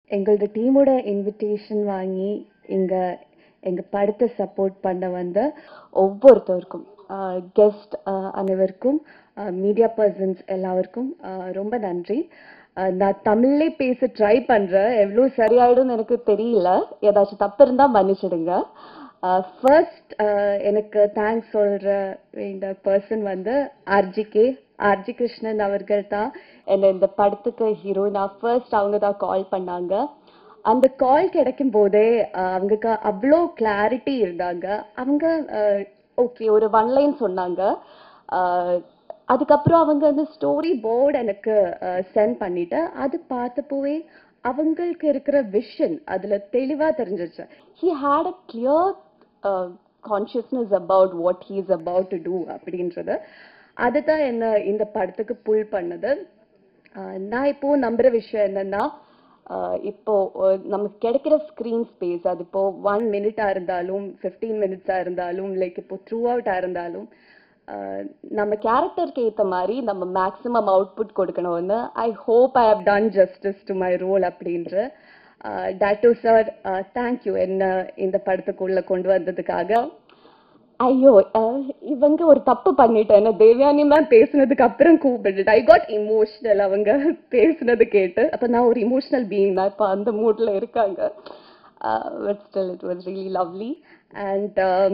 எங்களோட டீமோட இன்விடேஷன் வாங்கி இங்க எங்க படத்தை சப்போர்ட் பண்ண வந்த ஒவ்வொருத்தருக்கும் கெஸ்ட் அனைவருக்கும் மீடியா பர்சன்ஸ் எல்லாருக்கும் ஆஹ் ரொம்ப நன்றி ஆஹ் நான் தமிழ்லே பேச ட்ரை பண்றேன் எவ்வளோ சரியாயிடும்னு எனக்கு தெரியல ஏதாச்சும் தப்பு இருந்தா மன்னிச்சிடுங்க ஃபர்ஸ்ட் எனக்கு தேங்க்ஸ் சொல்ற இந்த பர்சன் வந்து ஆர்ஜிகே ஆர்ஜி கிருஷ்ணன் அவர்கள் தான் என்னை இந்த படத்துக்கு ஹீரோயினா ஃபர்ஸ்ட் அவங்க தான் கால் பண்ணாங்க அந்த கால் கிடைக்கும் போதே அஹ், அவங்களுக்கு அவ்வளோ கிளாரிட்டி இருந்தாங்க அவங்க ஓகே ஒரு ஒன் லைன் சொன்னாங்க அஹ், அதுக்கப்புறம் அவங்க அந்த ஸ்டோரி போர்டு எனக்கு சென்ட் பண்ணிட்டு அது பார்த்தப்போவே அவங்களுக்கு இருக்கிற விஷன் அதுல தெளிவா தெரிஞ்சிருச்சு he had a clear consciousness about what he is about to do அப்படின்றது அதுதான் என்ன இந்த படத்துக்கு புல் பண்ணது ஆஹ் நான் இப்போ நம்புற விஷயம் என்னன்னா ஆஹ் இப்போ அஹ் நமக்கு கிடைக்கிற ஸ்க்ரீன் ஸ்பேஸ் அது இப்போ ஒன் மினிட்டா இருந்தாலும் ஃபிஃப்டீன் மினிட்ஸா இருந்தாலும் லைக் இப்போ த்ரூ அவுட்டா இருந்தாலும் ஆஹ் நம்ம கேரக்டருக்கு ஏத்த மாதிரி நம்ம மேக்ஸிமம் அவுட்புட் கொடுக்கணும்னு I hope I have done justice to my role அப்படின்ற டாட்டு சார் தேங்க்யூ என்ன இந்த படத்துக்குள்ள கொண்டு வந்ததுக்காக ஐயோ அஹ் இவங்க ஒரு தப்பு பண்ணிட்டேன் தேவயானி மேம் பேசுனதுக்கு அப்புறம் கூப்பிட்டு ஐ காட் இமோஷனல் அவங்க பேசுனது கேட்டு அப்ப நான் ஒரு இமோஷனல் பீயிங் தான் இப்ப அந்த மூட்ல இருக்காங்க but still it was really lovely and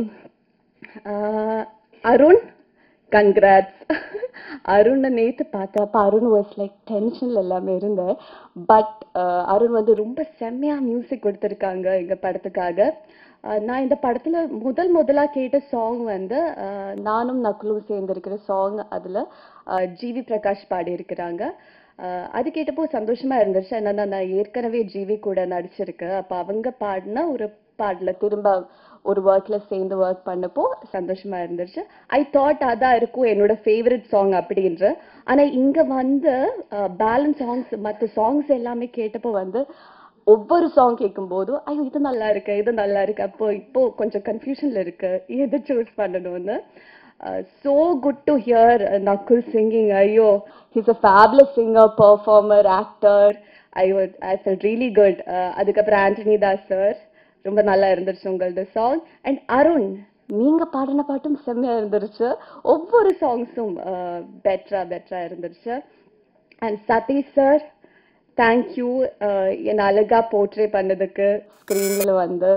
Arun congrats அருணை நேத்து பார்த்தப்ப அருண் வாஸ் லைக் டென்ஷன்ல எல்லாமே இருந்தேன் பட் அருண் வந்து ரொம்ப செம்மையா மியூசிக் கொடுத்துருக்காங்க எங்க படத்துக்காக அஹ் நான் இந்த படத்துல முதல் முதலா கேட்ட சாங் வந்து அஹ் நானும் நக்குலும் சேர்ந்திருக்கிற சாங் அதுல அஹ் ஜிவி பிரகாஷ் பாடி இருக்கிறாங்க அது கேட்டப்போ சந்தோஷமா இருந்துச்சு என்னன்னா நான் ஏற்கனவே ஜிவி கூட நடிச்சிருக்கேன் அப்ப அவங்க பாடின ஒரு பாடல திரும்ப ஒரு ஒர்க்ல சேர்ந்து ஒர்க் பண்ணப்போ சந்தோஷமா இருந்துச்சு ஐ தாட் அதான் இருக்கும் என்னோட ஃபேவரட் சாங் அப்படின்ற ஆனா இங்க வந்து பேலன்ஸ் சாங்ஸ் மற்ற சாங்ஸ் எல்லாமே கேட்டப்போ வந்து ஒவ்வொரு சாங் கேட்கும் போதும் ஐயோ இது நல்லா இருக்கு இது நல்லா இருக்கு அப்போ இப்போ கொஞ்சம் கன்ஃபியூஷன்ல இருக்கு எது சூஸ் பண்ணணும்னு so good to hear Nakul singing ஐயோ his a fabulous singer performer actor I I fell really good அதுக்கப்புறம் ஆண்டனி தாஸ் சார் ரொம்ப நல்லா இருந்துருச்சு உங்களோட சாங் அண்ட் அருண் நீங்க பாடின பாட்டும் செம்மையா இருந்துருச்சு ஒவ்வொரு சாங்ஸும் பெட்டரா பெட்டரா இருந்துருச்சு அண்ட் சதீஷ் சார் தேங்க்யூ என்னை அழகா போர்ட்ரே பண்ணதுக்கு ஸ்க்ரீனில் வந்து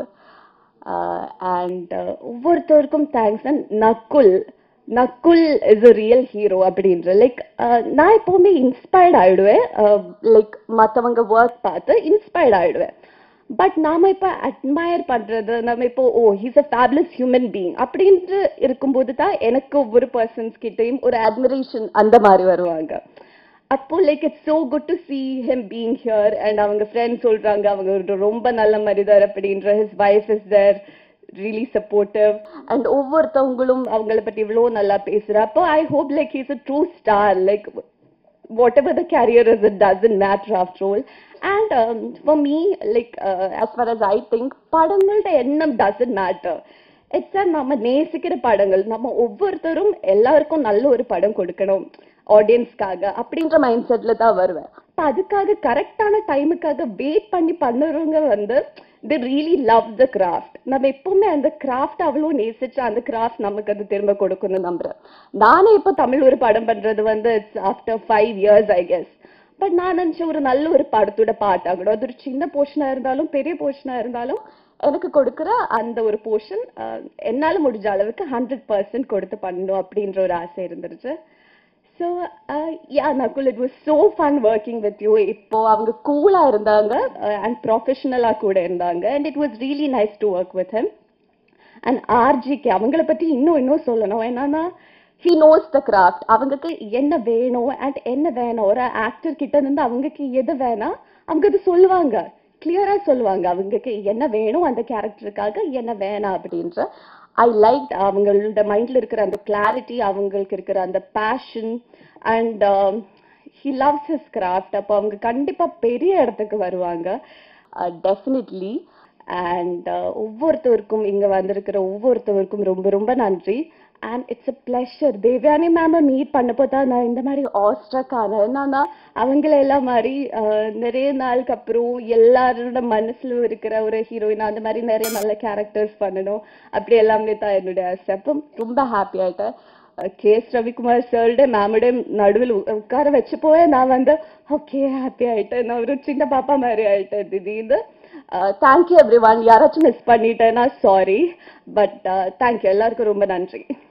அண்ட் ஒவ்வொருத்தருக்கும் thanks and Nakul Nakul is a real hero அப்படின்ற லைக் நான் எப்பவுமே இன்ஸ்பயர்ட் ஆயிடுவேன் லைக் மற்றவங்க ஒர்க் பார்த்து இன்ஸ்பயர்ட் ஆயிடுவேன் பட் நாம இப்ப அட்மயர் பண்றது நம்ம இப்போ oh he's a fabulous human being அப்படின்ட்டு இருக்கும்போது தான் எனக்கு ஒவ்வொரு பர்சன்ஸ் கிட்டயும் ஒரு அட்மிரேஷன் அந்த மாதிரி வருவாங்க அப்போ like it's so good to see him being here and அவங்க ஃப்ரெண்ட்ஸ் சொல்றாங்க அவங்க ஒரு ரொம்ப நல்ல மனிதர் அப்படின்ற his wife is there really supportive and ஒவ்வொருத்தவங்களும் அவங்கள பத்தி இவ்வளோ நல்லா பேசுற அப்போ I hope like he's a true star like whatever the career is, it doesn't matter after all. And um, for me, like uh, as far as I think, படங்கள்ட எண்ணம் doesn't matter. It's a நம்ம நேசிக்கிற படங்கள் நம்ம ஒவ்வொருத்தரும் எல்லாருக்கும் நல்ல ஒரு படம் கொடுக்கணும் ஆடியன்ஸ்க்காக அப்படின்ற மைண்ட் செட்ல தான் வருவேன் அப்ப அதுக்காக கரெக்டான டைமுக்காக வெயிட் பண்ணி பண்ணுறவங்க வந்து they really love the craft நம்ம எப்பவுமே அந்த கிராஃப்ட் அவ்வளோ நேசிச்சு அந்த கிராஃப்ட் நமக்கு அது திரும்ப கொடுக்கணும்னு நம்புறேன் நானே இப்போ தமிழ் ஒரு படம் பண்றது வந்து it's after five years I guess but நான் நினைச்சேன் ஒரு நல்ல ஒரு படத்தோட பாட்டாகணும் அது ஒரு சின்ன போர்ஷனா இருந்தாலும் பெரிய போர்ஷனா இருந்தாலும் எனக்கு கொடுக்குற அந்த ஒரு போர்ஷன் என்னால முடிஞ்ச அளவுக்கு ஹண்ட்ரட் பர்சன்ட் கொடுத்து பண்ணணும் அப்படின்ற ஒரு ஆசை இருந்துருச்சு so yeah Nakul it was so fun working with you இப்போ அவங்க கூலா இருந்தாங்க அண்ட் ப்ரொஃபஷனலா கூட இருந்தாங்க and it was really nice to work with him and ஆர்ஜிக்கு அவங்கள பத்தி இன்னும் இன்னும் சொல்லணும் என்னன்னா ஹி நோஸ் த கிராஃப்ட் அவங்களுக்கு என்ன வேணும் அண்ட் என்ன வேணும் ஒரு ஆக்டர் கிட்ட இருந்து அவங்களுக்கு எது வேணாம் அவங்க அது சொல்லுவாங்க கிளியரா சொல்லுவாங்க அவங்களுக்கு என்ன வேணும் அந்த கேரக்டருக்காக என்ன வேணாம் அப்படின்ற ஐ லைக் அவங்களோட மைண்ட்ல இருக்கிற அந்த கிளாரிட்டி அவங்களுக்கு இருக்கிற அந்த passion and he loves his craft அப்போ அவங்க கண்டிப்பா பெரிய இடத்துக்கு வருவாங்க டெஃபினெட்லி அண்ட் ஒவ்வொருத்தருக்கும் இங்க வந்திருக்கிற ஒவ்வொருத்தருக்கும் ரொம்ப ரொம்ப நன்றி and it's a pleasure Devayani மேமை மீட் பண்ணப்போ தான் நான் இந்த மாதிரி ஆஸ்ட்ரக் ஆனேன் என்னன்னா அவங்கள எல்லாம் மாதிரி ஆஹ், நிறைய நாளுக்கு அப்புறம் எல்லாரோட மனசுல இருக்கிற ஒரு ஹீரோயின் அந்த மாதிரி நிறைய நல்ல கேரக்டர்ஸ் பண்ணணும் அப்படி எல்லாமே தான் என்னுடைய ஆசை அப்போ ரொம்ப ஹாப்பி ஆயிட்டேன் கே எஸ் ரவிக்குமார் சார்ட மேமோட நடுவில் உட்கார வச்சு போய் நான் வந்து ஓகே ஹாப்பி ஆயிட்டேன் நான் ஒரு சின்ன பாப்பா மாதிரி ஆயிட்டேன் திடீர்னு தேங்க்யூ எவ்ரி ஒன் யாராச்சும் மிஸ் பண்ணிட்டேன்னா சாரி பட் தேங்க்யூ எல்லாருக்கும் ரொம்ப நன்றி